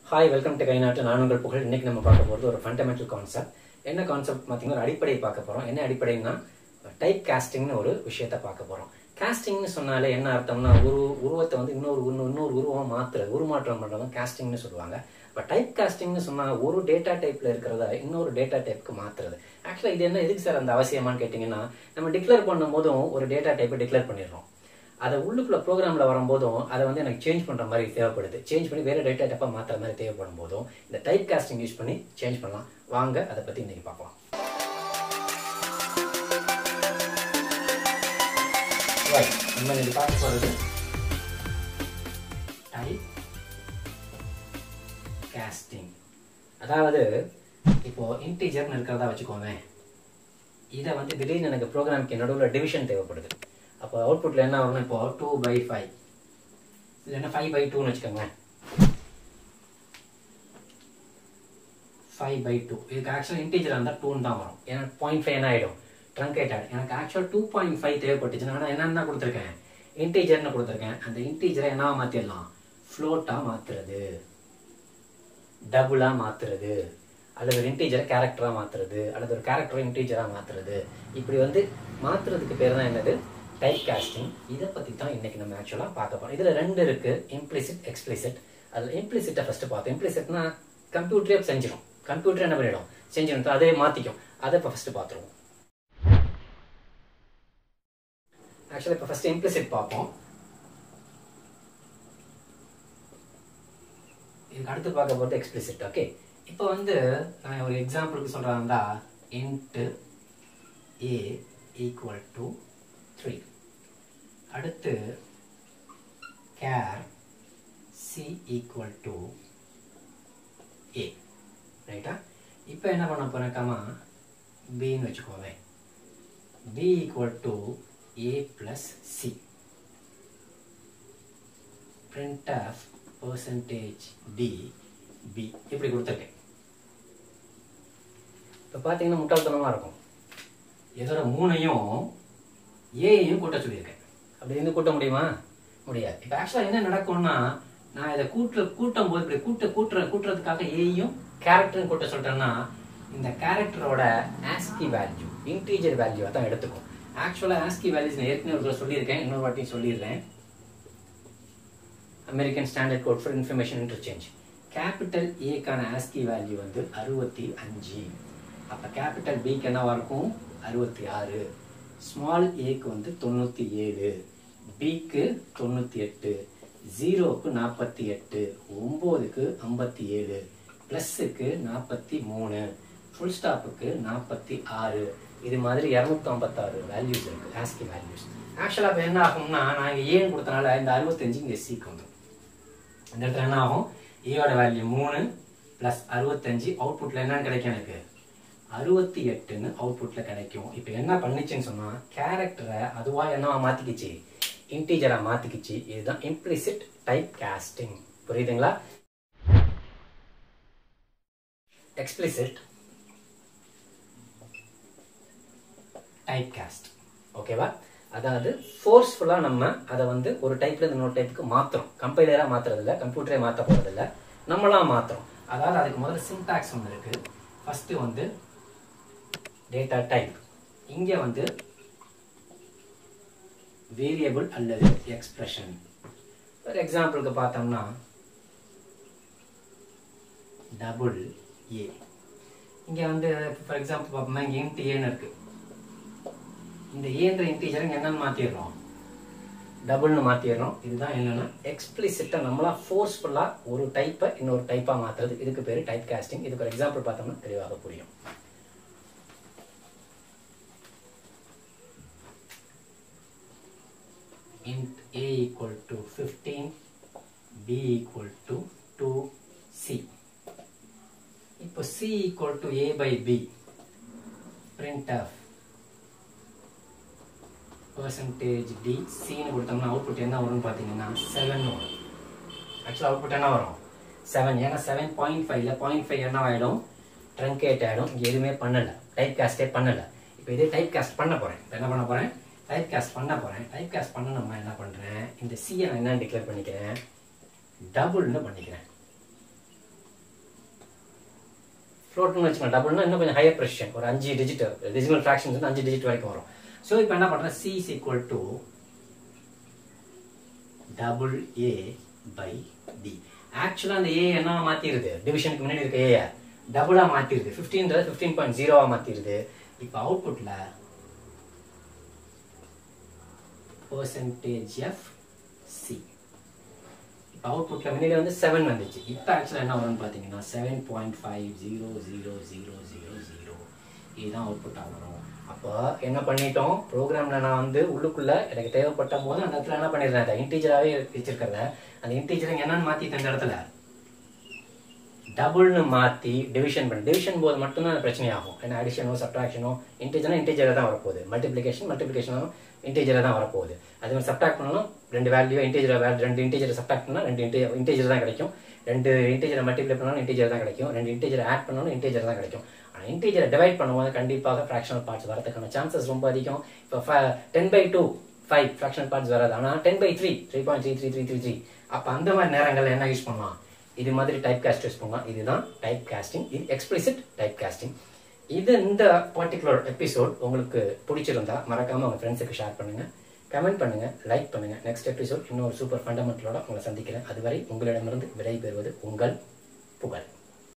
Hi welcome to கைநாட்டு நான் உங்கள் புகழ் இன்னைக்கு நம்ம பார்க்க போகிறது ஒரு ஃபண்டமெண்டல் கான்செப்ட் என்ன கான்செப்ட் பார்த்தீங்கன்னா ஒரு அடிப்படை பார்க்க போகிறோம் என்ன அடிப்படைன்னா டைப் காஸ்டிங்னு ஒரு விஷயத்த பார்க்க போகிறோம் காஸ்டிங்னு சொன்னாலே என்ன அர்த்தம்னா ஒரு உருவத்தை வந்து இன்னொரு இன்னொரு இன்னொரு உருவம் மாத்துறது உருமாற்றம் பண்ணுறது காஸ்டிங்னு சொல்லுவாங்க இப்போ டைப் காஸ்டிங்னு சொன்னால் ஒரு டேட்டா டைப்பில் இருக்கிறத இன்னொரு டேட்டா டைப்புக்கு மாத்துறது ஆக்சுவலாக இது என்ன எதுக்கு சார் அந்த அவசியமான்னு கேட்டிங்கன்னா நம்ம டிக்ளேர் பண்ணும் போதும் ஒரு டேட்டா டைப்பை டிக்ளேர் பண்ணிடுறோம் அதை உள்ளுக்குள்ள ப்ரோக்ராமில் வரும்போதும் அதை வந்து எனக்கு சேஞ்ச் பண்ணுற மாதிரி தேவைப்படுது சேஞ்ச் பண்ணி வேறு டேட்டா டைப்பாக மாற்றுற மாதிரி தேவைப்படும் போதும் இந்த டைப் காஸ்டிங் யூஸ் பண்ணி சேஞ்ச் பண்ணலாம் வாங்க அதை பற்றி இன்னைக்கு பார்க்கலாம் Right. நம்ம இன்னைக்கு பார்க்க போகிறது டைப் காஸ்டிங் அதாவது இப்போ இன்டீஜர்னு இருக்கிறதா வச்சுக்கோங்க இதை வந்து திடீர்னு எனக்கு ப்ரோக்ராம்க்கு நடுவில் டிவிஷன் தேவைப்படுது அப்போ அவுட்புட்டில் என்ன வரும்னா இப்போ டூ பை ஃபைவ் இல்லைன்னா ஃபைவ் பை டூன்னு வச்சுக்கோங்க ஃபைவ் பை டூ இதுக்கு ஆக்சுவலாக இன்டீஜர் இருந்தால் டூன்னு தான் வரும் ஏன்னா பாயிண்ட் ஃபைவ் என்ன ஆகிடும் ட்ரங்கேட் ஆகிடும் எனக்கு ஆக்சுவலாக டூ பாயிண்ட் ஃபைவ் தேவைப்பட்டுச்சுன்னா ஆனால் என்னென்ன கொடுத்துருக்கேன் இன்டீஜர்னு கொடுத்துருக்கேன் அந்த இன்டீஜரை என்னவா மாற்றிடலாம் ஃப்ளோட்டாக மாற்றுறது டபுளாக மாற்றுறது அல்லது ஒரு இன்டீஜரை கேரக்டராக மாற்றுறது அல்லது ஒரு கேரக்டரை இன்டீஜராக மாற்றுறது இப்படி வந்து மாற்றுறதுக்கு பேர் தான் என்னது டைப் காஸ்டிங் இதை பற்றி தான் இன்னைக்கு நம்ம ஆக்சுவலாக பார்க்க போகிறோம் இதில் ரெண்டு இருக்குது இம்ப்ளிசிட் எக்ஸ்பிளிசிட் அதில் இம்ப்ளிசிட்டை ஃபஸ்ட்டு பார்த்தோம் இம்ப்ளிசிட்னா கம்ப்யூட்டரே செஞ்சிடும் கம்ப்யூட்டர் என்ன பண்ணிடும் செஞ்சிடும் அதே மாற்றிக்கும் அதை இப்போ ஃபஸ்ட்டு பார்த்துருவோம் ஆக்சுவலாக இப்போ ஃபஸ்ட்டு இம்ப்ளிசிட் பார்ப்போம் இதுக்கு அடுத்து பார்க்க போகிறது எக்ஸ்பிளிசிட் ஓகே இப்போ வந்து நான் ஒரு எக்ஸாம்பிளுக்கு சொல்கிறாந்தா int a equal to three அடுத்து char c equal to a ரைட்டா இப்போ என்ன பண்ண போறேக்காமா பின்னு வச்சுக்கோங்க b equal to a plus c printf percentage d b இப்படி கொடுத்துருக்கேன் இப்போ பார்த்தீங்கன்னா முட்டாள்தனமாக இருக்கும் இதோட மூணையும் ஏயையும் கூட்ட சொல்லியிருக்கேன் அப்படி இருந்து கூட்ட முடியுமா முடியாது இப்போ ஆக்சுவலாக என்ன நடக்கும்னா நான் இதை கூட்டுற கூட்டும் போது இப்படி கூட்ட கூட்டுற கூட்டுறதுக்காக ஏயும் கேரக்டரும் கூட்ட சொல்லிட்டேன்னா இந்த கேரக்டரோட ஆஸ்கி வேல்யூ இன்டீஜர் வேல்யூவை தான் எடுத்துக்கும் ஆக்சுவலாக ஆஸ்கி வேல்யூஸ் நான் ஏற்கனவே ஒரு தடவை சொல்லியிருக்கேன் இன்னொரு வாட்டியும் சொல்லிடுறேன் American Standard Code for Information Interchange capital ஏக்கான ஆஸ்கி வேல்யூ வந்து அறுபத்தி அஞ்சு அப்போ கேபிட்டல் பிக்கு என்னவா இருக்கும் அறுபத்தி ஆறு ஸ்மால் ஏக்கு வந்து தொண்ணூற்றி ஏழு பிக்கு தொண்ணூற்றி எட்டு ஜீரோவுக்கு நாற்பத்தி எட்டு ஒம்போதுக்கு ஐம்பத்தி ஏழு ப்ளஸ்ஸுக்கு நாற்பத்தி மூணு ஃபுல் ஸ்டாப்புக்கு நாற்பத்தி ஆறு இது மாதிரி இரநூத்தி ஐம்பத்தாறு வேல்யூஸ் இருக்குது ஆஸ்கி வேல்யூஸ் ஆக்சுவலாக இப்போ என்ன ஆகும்னா நான் இங்கே ஏன்னு கொடுத்தனால இந்த அறுபத்தஞ்சு இங்கே சிக்கு வந்துடும் இந்த இடத்துல என்ன ஆகும் ஏயோட வேல்யூ மூணு ப்ளஸ் அறுபத்தஞ்சு அவுட்புட்டில் என்னன்னு கிடைக்கும் எனக்கு அறுபத்தி எட்டுன்னு அவுட்புட்டில் கிடைக்கும் இப்போ என்ன பண்ணிச்சுன்னு சொன்னால் கேரக்டரை அதுவாக என்னவா மாற்றிக்கிச்சு இன்டீஜராக மாற்றிக்கிச்சு இதுதான் இம்ப்ளிசிட் டைப் காஸ்டிங் புரியுதுங்களா எக்ஸ்பிளிசிட் டைப் காஸ்ட் ஓகேவா அதாவது ஃபோர்ஸ்ஃபுல்லாக நம்ம அதை வந்து ஒரு டைப்ல இருந்து இன்னொரு டைப்புக்கு மாற்றுறோம் கம்பைலராக மாற்றுறது இல்லை கம்ப்யூட்டரே மாற்ற போகிறது இல்லை நம்மளாம் மாற்றுறோம் அதாவது அதுக்கு முதல்ல சின்டாக்ஸ் ஒன்று இருக்குது ஃபஸ்ட்டு வந்து டேட்டா டைப் இங்கே வந்து வேரியபிள் அல்லது எக்ஸ்பிரஷன் ஒரு எக்ஸாம்பிளுக்கு பார்த்தோம்னா டபுள் ஏ இங்கே வந்து ஃபார் எக்ஸாம்பிள் பார்ப்போம்னா இங்கே இன்ட் ஏன்னு இருக்கு இந்த ஏன்ற இன்டீஜரை என்னன்னு மாற்றிடுறோம் டபுள்னு மாற்றிடுறோம் இதுதான் என்னன்னா எக்ஸ்பிளிசிட்டாக நம்மளா ஃபோர்ஸ்ஃபுல்லாக ஒரு டைப்பை இன்னொரு டைப்பாக மாற்றுறது இதுக்கு பேர் டைப் காஸ்டிங் இதுக்கு ஒரு எக்ஸாம்பிள் பார்த்தோம்னா தெளிவாக புரியும் int a equal to 15 b equal to 2c இப்போ c equal to a by b print of percentage d c னு கொடுத்தோம்னா அவுட்புட் என்ன வரும்னு பார்த்தீங்கன்னா செவன் வரும் ஆக்சுவலாக அவுட்புட் என்ன வரும் செவன் ஏன்னா செவன் பாயிண்ட் ஃபைவ்ல பாயிண்ட் ஃபைவ் என்ன ஆகிடும் ட்ரங்கேட் ஆகிடும் இங்கே எதுவுமே பண்ணலை டைப் காஸ்டே பண்ணலை இப்போ இதே டைப் காஸ்ட் பண்ண போகிறேன் இப்போ என்ன பண்ண போகிறேன் டைப் காஸ்ட் பண்ண போகிறேன் டைப் காஸ்ட் பண்ண நம்ம என்ன பண்ணுறேன் இந்த சியை நான் என்னன்னு டிக்ளேர் பண்ணிக்கிறேன் டபுள்னு பண்ணிக்கிறேன் ஃப்ளோட்னு வச்சுக்கலாம் டபுள்னா இன்னும் கொஞ்சம் ஹையர் ப்ரெசிஷன் ஒரு அஞ்சு டிஜிட் டெசிமல் ஃப்ராக்ஷன்ஸ் வந்து அஞ்சு டிஜிட் வரைக்கும் வரும் ஸோ இப்போ என்ன பண்ணுறேன் c is equal to double a by d ஆக்சுவலாக அந்த ஏ என்ன மாற்றிடுது டிவிஷனுக்கு முன்னாடி இருக்க ஏ டபுளாக மாற்றிடுது ஃபிஃப்டீன்றது ஃபிஃப்டீன் பாயிண்ட் ஜீரோவாக மாற்றிடுது இப்போ அவுட்புட்டில் பர்சன்டேஜ் எஃப் சி இப்போ அவுட்புட்டில் முன்னாடி வந்து செவன் வந்துச்சு இப்போ ஆக்சுவலாக என்ன வரும்னு பார்த்தீங்கன்னா seven point five zero zero zero zero zero இதுதான் அவுட்புட்டாக வரும் அப்போ என்ன பண்ணிட்டோம் ப்ரோக்ராமில் நான் வந்து உள்ளுக்குள்ளே எனக்கு தேவைப்பட்ட போது அந்த இடத்துல என்ன பண்ணிடுறேன் அந்த இன்டீஜராகவே வச்சிருக்கிறத அந்த இன்டீஜரை என்னன்னு மாற்றிட்டேன் இந்த இடத்துல டபுள்னு மாற்றி டிவிஷன் பண்ணி டிவிஷன் போது மட்டும்தான் அந்த பிரச்சனை ஆகும் ஏன்னா அடிஷனோ சப்ட்ராக்ஷனோ இன்டீஜர்னா இன்டீஜராக தான் வரப்போகுது மல்டிப்ளிகேஷன் மல்டிப்ளிகேஷனும் இன்டீஜராக தான் வரப்போகுது அதே மாதிரி சப்ட்ராக்ட் பண்ணாலும் ரெண்டு வேல்யூ இன்டீஜர் வேல்யூ ரெண்டு இன்டீஜர் சப்ட்ராக்ட் பண்ணால் ரெண்டு இன்டீ இன்டீஜர் தான் கிடைக்கும் ரெண்டு இன்டீஜரை மல்டிப்ளை பண்ணாலும் இன்டீஜர் தான் கிடைக்கும் ரெண்டு இன்டீஜர் ஆட் பண்ணாலும் இன்டீஜர் தான் கிடைக்கும் ஆனால் இன்டீஜரை டிவைட் பண்ணும்போது கண்டிப்பாக ஃப்ராக்ஷனல் பார்ட்ஸ் வரதுக்கான சான்சஸ் ரொம்ப அதிகம் இப்போ ten by two five fractional parts வராது ஆனால் ten by three three point three three three three three அப்போ அந்த மாதிரி நேரங்களில் என்ன யூஸ் பண்ணலாம் இது மாதிரி டைப் காஸ்ட் யூஸ் பண்ணலாம் இதுதான் டைப் காஸ்டிங் இது எக்ஸ்பிளிசிட் டைப் காஸ்டிங் இது இந்த பர்டிகுலர் எபிசோட் உங்களுக்கு பிடிச்சிருந்தா மறக்காம உங்க ஃப்ரெண்ட்ஸுக்கு ஷேர் பண்ணுங்க கமெண்ட் பண்ணுங்க லைக் பண்ணுங்க நெக்ஸ்ட் எபிசோட் இன்னொரு சூப்பர் ஃபண்டமெண்டலோட உங்களை சந்திக்கிறேன் அதுவரை உங்களிடமிருந்து விடை பெறுவது உங்கள் புகழ்